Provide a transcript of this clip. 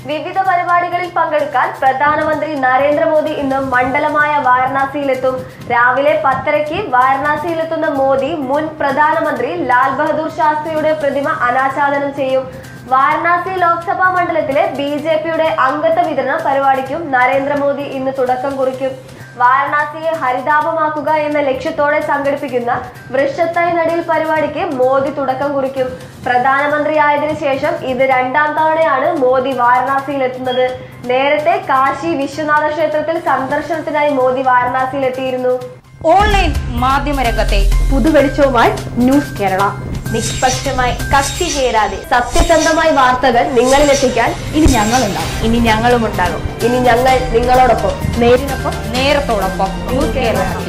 വിവിധ പരിപാടികളിൽ പങ്കെടുക്കാൻ പ്രധാനമന്ത്രി നരേന്ദ്രമോദി ഇന്ന് മണ്ഡലമായ വാരണാസിയിലെത്തും രാവിലെ പത്തരയ്ക്ക് വാരണാസിയിലെത്തുന്ന മോദി മുൻ പ്രധാനമന്ത്രി ലാൽ ബഹദൂർ ശാസ്ത്രിയുടെ പ്രതിമ അനാച്ഛാദനം ചെയ്യും വാരണാസി ലോക്സഭാ മണ്ഡലത്തിലെ ബി ജെ പിയുടെ അംഗത്വ വിതരണ പരിപാടിക്കും നരേന്ദ്രമോദി ഇന്ന് തുടക്കം കുറിക്കും വാരണാസിയെ ഹരിതാപമാക്കുക എന്ന ലക്ഷ്യത്തോടെ സംഘടിപ്പിക്കുന്ന വൃക്ഷത്തൈ നടീൽ പരിപാടിക്ക് മോദി തുടക്കം കുറിക്കും പ്രധാനമന്ത്രിയായതിനു ശേഷം ഇത് രണ്ടാം തവണയാണ് മോദി വാരണാസിയിലെത്തുന്നത് നേരത്തെ കാശി വിശ്വനാഥ ക്ഷേത്രത്തിൽ സന്ദർശനത്തിനായി മോദി വാരണാസിയിലെത്തിയിരുന്നു ഓൺലൈൻ മാധ്യമരംഗത്തെ പുതുവെളിച്ചവുമായി ന്യൂസ് കേരള നിഷ്പക്ഷമായി കക്ഷി ചേരാതെ സത്യസന്ധമായ വാർത്തകൾ നിങ്ങളിലെത്തിക്കാൻ ഇനി ഞങ്ങളുണ്ടാവും ഇനി ഞങ്ങളും ഉണ്ടാകും ഇനി ഞങ്ങൾ നിങ്ങളോടൊപ്പം നേരിനൊപ്പം നേരത്തോടൊപ്പം ന്യൂസ് കേരളം